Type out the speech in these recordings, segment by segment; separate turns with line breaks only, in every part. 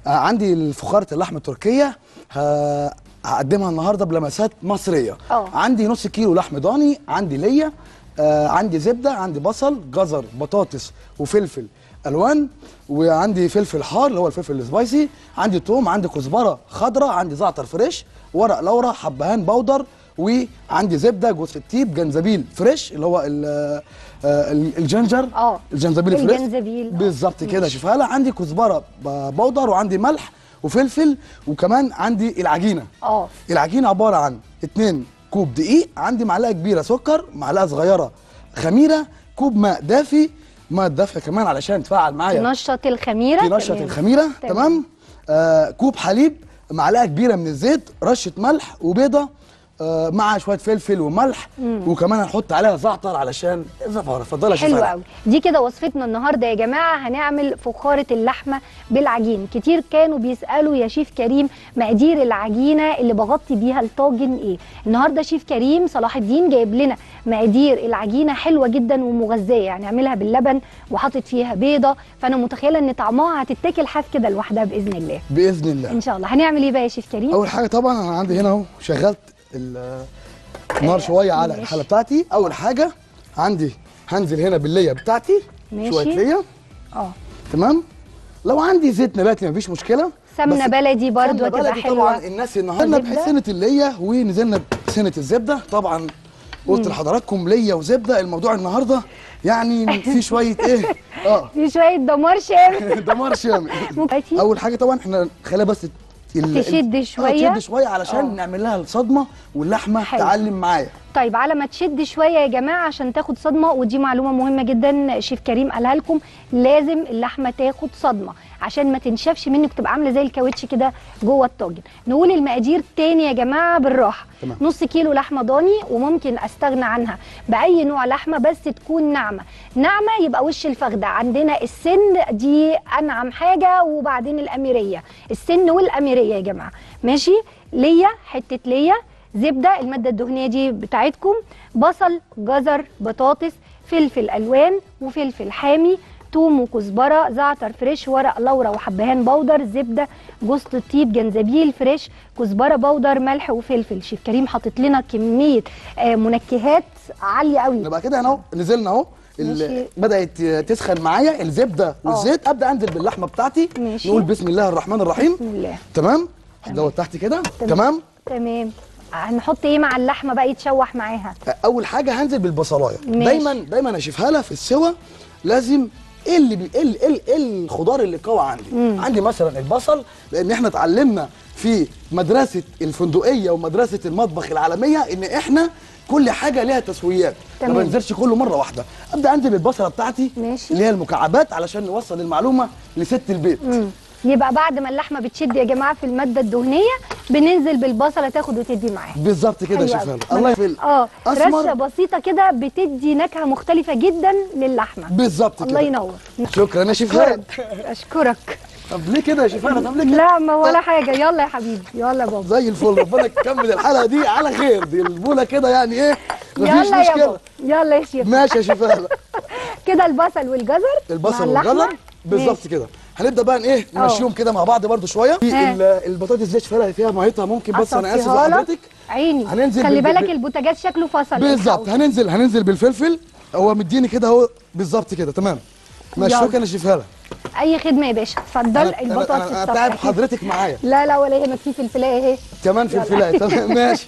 آه عندي فخاره اللحمه التركيه ه- هقدمها النهارده بلمسات مصريه
اه.
عندي نص كيلو لحم ضاني عندي ليا آه عندي زبده عندي بصل جزر بطاطس وفلفل الوان وعندي فلفل حار اللي هو الفلفل السبايسي عندي توم عندي كزبره خضراء عندي زعتر فريش ورق لورا حبهان بودر وعندي زبده جوز الطيب جنزبيل فريش اللي هو ال- آه، ال- الجنجر
اه.
الجنزبيل فريش
الجنزبيل، اه.
بالظبط كده شوفها لها عندي كزبره ب- بودر وعندي ملح وفلفل وكمان عندي العجينه
اه
العجينه عباره عن 2 كوب دقيق عندي معلقه كبيره سكر معلقه صغيره خميره كوب ماء دافي ماء دافي كمان علشان تفعل معايا
تنشط الخميره
تنشط
تمام.
الخميره تمام آه كوب حليب معلقه كبيره من الزيت رشه ملح وبيضه آه مع شويه فلفل وملح وكمان هنحط عليها زعتر علشان الزفاره اتفضلي يا
حلو
شيخ
قوي دي كده وصفتنا النهارده يا جماعه هنعمل فخاره اللحمه بالعجين كتير كانوا بيسالوا يا شيف كريم مقادير العجينه اللي بغطي بيها الطاجن ايه النهارده شيف كريم صلاح الدين جايب لنا مقادير العجينه حلوه جدا ومغذيه يعني عاملها باللبن وحاطط فيها بيضه فانا متخيله ان طعمها هتتاكل حاف كده لوحدها باذن الله
باذن الله
ان شاء الله هنعمل ايه بقى يا شيف كريم
اول حاجه طبعا انا عندي هنا اهو شغلت ال- النار شويه على
ماشي.
الحله بتاعتي اول حاجه عندي هنزل هنا بالليه بتاعتي
ماشي.
شويه ليه
اه
تمام لو عندي زيت نباتي مفيش مشكله
سمنه
بس
بلدي برضو
سمنة
هتبقى
بلدي
حلوه
طبعا الناس النهارده
زبدة.
بحسنه الليه ونزلنا بسنه الزبده طبعا قلت لحضراتكم ليه وزبده الموضوع النهارده يعني في شويه ايه اه
في شويه دمار شامل
دمار شامل
ممكن
اول حاجه طبعا احنا خليها بس ال-
تشد
ال-
شوية.
اه تشد شويه علشان
اه.
نعمل لها الصدمه واللحمه
حلو.
تعلم معايا
طيب على ما تشد شويه يا جماعه عشان تاخد صدمه ودي معلومه مهمه جدا شيف كريم قالها لكم لازم اللحمه تاخد صدمه عشان ما تنشفش منك تبقى عامله زي الكاوتش كده جوه الطاجن نقول المقادير تاني يا جماعه بالراحه
تمام.
نص كيلو لحمه ضاني وممكن استغنى عنها باي نوع لحمه بس تكون ناعمه ناعمه يبقى وش الفخده عندنا السن دي انعم حاجه وبعدين الاميريه السن والاميريه يا جماعه ماشي ليا حته ليا زبده الماده الدهنيه دي بتاعتكم بصل جزر بطاطس فلفل الوان وفلفل حامي توم وكزبره زعتر فريش ورق لورا وحبهان بودر زبده جوز الطيب جنزبيل فريش كزبره بودر ملح وفلفل شيف كريم حاطط لنا كميه آه، منكهات عاليه قوي
نبقى كده هنا اهو نزلنا اهو ال-
ماشي.
بدات تسخن معايا الزبده والزيت ابدا انزل باللحمه بتاعتي
ماشي.
نقول بسم الله الرحمن الرحيم
بسم الله
تمام دوت تحت كده تمام
تمام هنحط ايه مع اللحمه بقى يتشوح معاها
اول حاجه هنزل بالبصلايه
ماشي.
دايما دايما اشوفها لها في السوا لازم ايه اللي بي... ايه ال- ايه ال- ايه الخضار اللي قوي عندي
مم.
عندي مثلا البصل لان احنا اتعلمنا في مدرسه الفندقيه ومدرسه المطبخ العالميه ان احنا كل حاجه ليها تسويات ما
تمام.
بنزلش كله مره واحده ابدا انزل بالبصله بتاعتي
ماشي.
اللي هي المكعبات علشان نوصل المعلومه لست البيت
مم. يبقى بعد ما اللحمه بتشد يا جماعه في الماده الدهنيه بننزل بالبصله تاخد وتدي معاها
بالظبط كده يا
حلو
شيف
أوي.
هلا. الله يفل
اه
أسمر.
رشه بسيطه كده بتدي نكهه مختلفه جدا للحمه
بالظبط كده
الله ينور
شكرا يا شيف هلا.
اشكرك اشكرك
طب ليه كده يا شيف هلا؟ طب ليه كده
لا ما ولا حاجه يلا يا حبيبي يلا يا بابا
زي الفل ربنا يكمل الحلقه دي على خير دي البوله كده يعني ايه مفيش
يلا يا
مشكله
بابا يلا يا شيخ
ماشي يا شيف هلا
كده البصل والجزر مع
البصل
اللحمة.
والجزر بالظبط
ماشي.
كده هنبدا بقى ايه نمشيهم كده مع بعض برده شويه في
ها.
ال- البطاطس دي فيها فيها ميتها ممكن بس انا اسف
أصفيها لك.
لحضرتك
عيني
هننزل
خلي
بال-
بالك
بال-
البوتاجاز شكله فصل
بالظبط
الحقوا.
هننزل هننزل بالفلفل هو مديني كده اهو بالظبط كده تمام ماشي
يلا.
شكرا يا شيف هلا
اي خدمه يا باشا اتفضل
أنا-
البطاطس
انا انا
الصفحة.
تعب حضرتك معايا
لا لا ولا يهمك في فلفلايه اهي
كمان في الفلايه تمام ماشي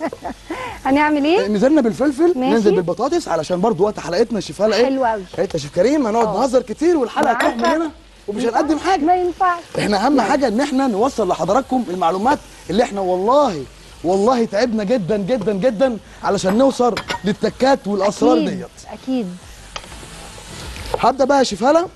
هنعمل ايه
نزلنا بالفلفل
ماشي.
ننزل بالبطاطس علشان برضو وقت حلقتنا الشيف هلا ايه
حلو أوي.
حلقتنا يا شيف كريم هنقعد
آه.
نهزر كتير والحلقه
معاك.
تروح مننا ومش هنقدم حاجه
ما ينفعش
احنا اهم حاجه ان احنا نوصل لحضراتكم المعلومات اللي احنا والله والله تعبنا جدا جدا جدا علشان نوصل للتكات والاسرار
اكيد
ديت
اكيد
هبدا بقى يا شيف هلا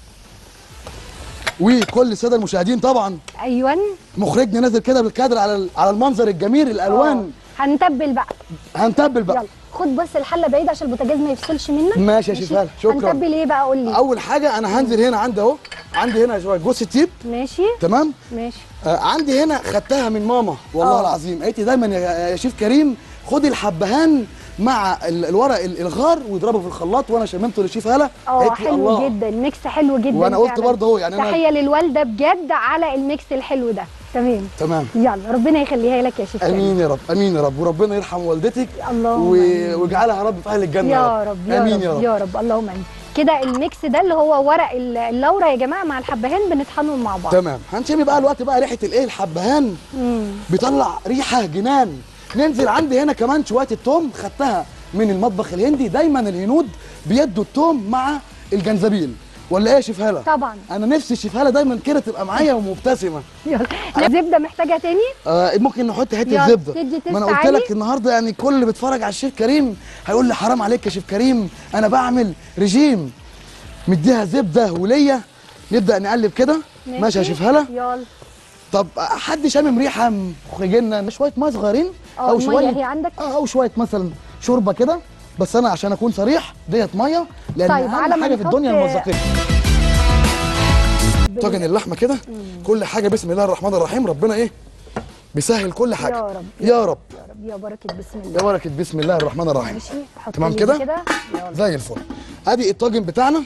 وكل الساده المشاهدين طبعا
ايوه
مخرجنا نازل كده بالكادر على ال- على المنظر الجميل الالوان
آه. هنتبل بقى
هنتبل بقى
يلا خد بس الحله بعيد عشان البوتاجاز ما يفصلش منك
ماشي يا شيف هلا شكرا
هنتبل ايه بقى قول لي
اول حاجه انا هنزل هنا عندي اهو عندي هنا شويه جوز التيب
ماشي
تمام
ماشي
آه عندي هنا خدتها من ماما والله
آه.
العظيم قالت لي دايما يا يا شيف كريم خدي الحبهان مع ال- الورق ال- الغار ويضربه في الخلاط وانا شممته للشيف هلا
اه
قالت لي
حلو
الله.
جدا ميكس حلو جدا
وأنا قلت
فعلاً.
برضه هو يعني أنا-
تحيه للوالده بجد على الميكس الحلو ده تمام
تمام
يلا ربنا يخليها لك يا شيف كريم.
امين يا رب امين يا رب وربنا يرحم والدتك
اللهم
و-
آمين.
ويجعلها يا رب في اهل الجنه
يا رب يا
امين
رب
يا رب
يا رب اللهم امين كده الميكس ده اللي هو ورق ال- اللورا يا جماعه مع الحبهان بنطحنهم مع بعض
تمام هنشم بقى الوقت بقى ريحه الايه الحبهان
مم.
بيطلع ريحه جنان ننزل عندي هنا كمان شويه التوم خدتها من المطبخ الهندي دايما الهنود بيدوا التوم مع الجنزبيل ولا ايه يا شيف هلا
طبعا
انا نفسي الشيف هلا دايما كده تبقى معايا ومبتسمه
يلا زبده محتاجه تاني
آه ممكن نحط حته
يلا،
زبده
تدي تست
ما انا قلت
عالي.
لك النهارده يعني كل اللي بيتفرج على الشيف كريم هيقول لي حرام عليك يا شيف كريم انا بعمل رجيم مديها زبده وليا نبدا نقلب كده ماشي يا شيف هلا
يلا
طب حد شامم ريحه مخرج لنا شويه ميه صغيرين
اه
او
المية
شويه
هي عندك؟
اه او شويه مثلا شوربه كده بس انا عشان اكون صريح ديت ميه لان
طيب، على
اهم
ما
حاجه في
نحط-
الدنيا الموظفين طاجن اللحمه كده كل حاجه بسم الله الرحمن الرحيم ربنا ايه بيسهل كل حاجه
يا رب
يا رب
يا رب يا بركه بسم
يا
الله
بركه بسم الله الرحمن الرحيم
ماشي حط
تمام
لي
كده؟
دي كده يلا
زي الفل ادي الطاجن بتاعنا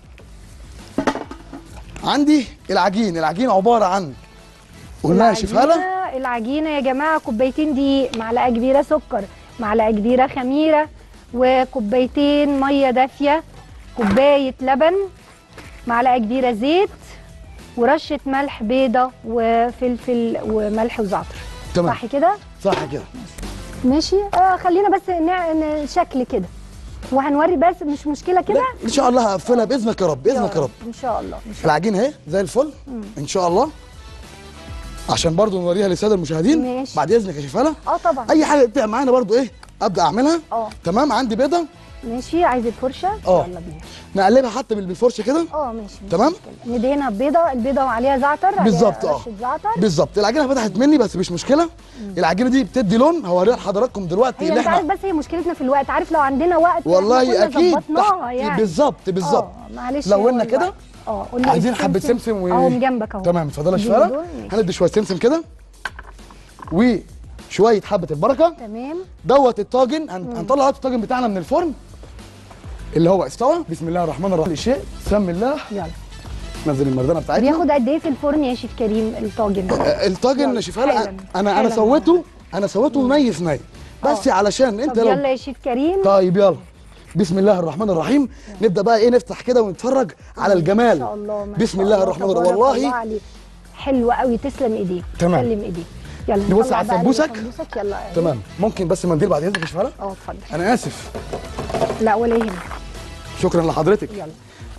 عندي العجين العجين عباره عن قلنا يا شيف هلا
العجينة- العجينه يا جماعه كوبايتين دقيق معلقه كبيره سكر معلقه كبيره خميره وكوبايتين ميه دافيه كوبايه لبن معلقه كبيره زيت ورشه ملح بيضه وفلفل وملح وزعتر
تمام
صح كده
صح كده
ماشي آه خلينا بس نع- نشكل كده وهنوري بس مش مشكله كده
ان شاء الله هقفلها باذنك يا رب باذنك يا رب
ان شاء الله ان شاء
العجين اهي زي الفل ان شاء الله عشان برضو نوريها للساده المشاهدين
ماشي.
بعد اذنك يا شيف هلا
الله اه طبعا
اي حاجه تبقى معانا برضو ايه ابدا اعملها
اه
تمام عندي بيضه
ماشي عايز الفرشه
اه.
يلا بينا
نقلبها حتى بال- بالفرشه كده
اه ماشي ماشي
تمام؟
مشكلة. ندهنها بيضه البيضه وعليها زعتر عليها
بالظبط، اه.
رشه زعتر
بالظبط العجينه فتحت مني بس مش مشكله العجينه دي بتدي لون هوريها لحضراتكم دلوقتي
هي
اللي
انت عارف
احنا
بس هي مشكلتنا في الوقت عارف لو عندنا وقت احنا
والله
كنا
اكيد
ظبطناها يعني
بالظبط بالظبط
اه معلش
لو
هو
قلنا كده
الوقت. اه قلنا
عايزين حبه سمسم و
اهو من جنبك اهو
تمام اتفضلي يا
دي
شفاله
دول، ماشي.
هندي شويه سمسم كده وشويه حبه البركه
تمام
دوت الطاجن هن- هنطلع دلوقتي الطاجن بتاعنا من الفرن اللي هو استوى بسم الله الرحمن الرحيم شيء بسم الله
يلا
نزل المردانه بتاعتنا
بياخد قد ايه في الفرن يا شيف كريم الطاجن ده
آه، الطاجن
يلا،
شوفها لها
حالا،
انا انا
حالا.
سويته انا سويته ني في ني بس
اه.
علشان انت
طب
لو
يلا يا شيف كريم
طيب يلا بسم الله الرحمن الرحيم نبدا بقى ايه نفتح كده ونتفرج على الجمال
ان شاء الله ما
بسم
شاء
الله الرحمن الرحيم
تبارك الله
والله
عليك حلو قوي تسلم ايديك
تمام.
تسلم ايديك يلا
نبص
نطلع
على
بقى
سمبوسك؟
سمبوسك يلا
تمام ممكن بس منديل بعد اذنك يا شفاله
اه اتفضل
انا اسف
لا ولا يهمك
شكرا لحضرتك
يلا